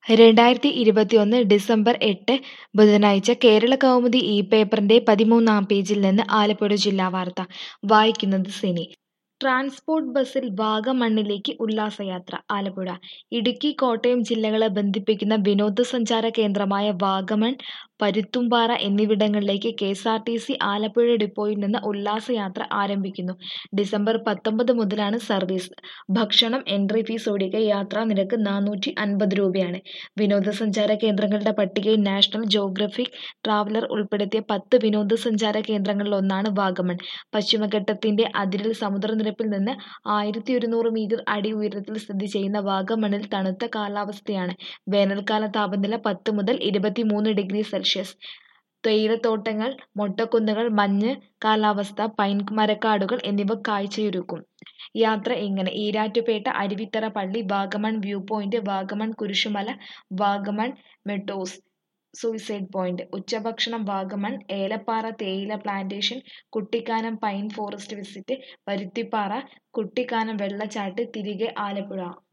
രണ്ടായിരത്തി ഇരുപത്തിയൊന്ന് ഡിസംബർ എട്ട് ബുധനാഴ്ച കേരള കൗമുദി ഈ പേപ്പറിന്റെ പതിമൂന്നാം പേജിൽ നിന്ന് ആലപ്പുഴ ജില്ലാ വാർത്ത വായിക്കുന്നത് സിനി ട്രാൻസ്പോർട്ട് ബസ്സിൽ വാഗമണ്ണിലേക്ക് ഉല്ലാസയാത്ര ആലപ്പുഴ ഇടുക്കി കോട്ടയം ജില്ലകളെ ബന്ധിപ്പിക്കുന്ന വിനോദസഞ്ചാര കേന്ദ്രമായ വാഗമൺ പരുത്തുംപാറ എന്നിവിടങ്ങളിലേക്ക് K S R T C Alappuzha ഡിപ്പോയിൽ നിന്ന് ഉല്ലാസയാത്ര ആരംഭിക്കുന്നു ഡിസംബർ പത്തൊമ്പത് മുതലാണ് സർവീസ് ഭക്ഷണം എൻട്രി ഫീസ് ഒഴികെ യാത്രാ നിരക്ക് നാനൂറ്റി അൻപത് രൂപയാണ് വിനോദസഞ്ചാര കേന്ദ്രങ്ങളുടെ പട്ടികയിൽ നാഷണൽ ജോഗ്രഫിക് ട്രാവലർ ഉൾപ്പെടുത്തിയ പത്ത് വിനോദസഞ്ചാര കേന്ദ്രങ്ങളിലൊന്നാണ് വാഗമൺ പശ്ചിമഘട്ടത്തിന്റെ അതിരിൽ സമുദ്രനിരപ്പിൽ നിന്ന് ആയിരത്തി ഒരുന്നൂറ് മീറ്റർ അടി ഉയരത്തിൽ സ്ഥിതി ചെയ്യുന്ന വാഗമണിൽ തണുത്ത കാലാവസ്ഥയാണ് വേനൽക്കാല താപനില പത്ത് മുതൽ ഇരുപത്തിമൂന്ന് ഡിഗ്രി സെൽഷ്യസ് തേയിലത്തോട്ടങ്ങൾ മൊട്ടക്കുന്നുകൾ മഞ്ഞ് കാലാവസ്ഥ പൈൻ മരക്കാടുകൾ എന്നിവ കാഴ്ചയൊരുക്കും യാത്ര ഇങ്ങനെ ഈരാറ്റുപേട്ട അരുവിത്തറ പള്ളി Vagamon view point Vagamon Kurisumala Vagamon meadows suicide point ഉച്ചഭക്ഷണം വാഗമൺ ഏലപ്പാറ തേയില plantation Kuttikkanam pine forest visit Paruthippara Kuttikkanam വെള്ളച്ചാട്ട് തിരികെ ആലപ്പുഴ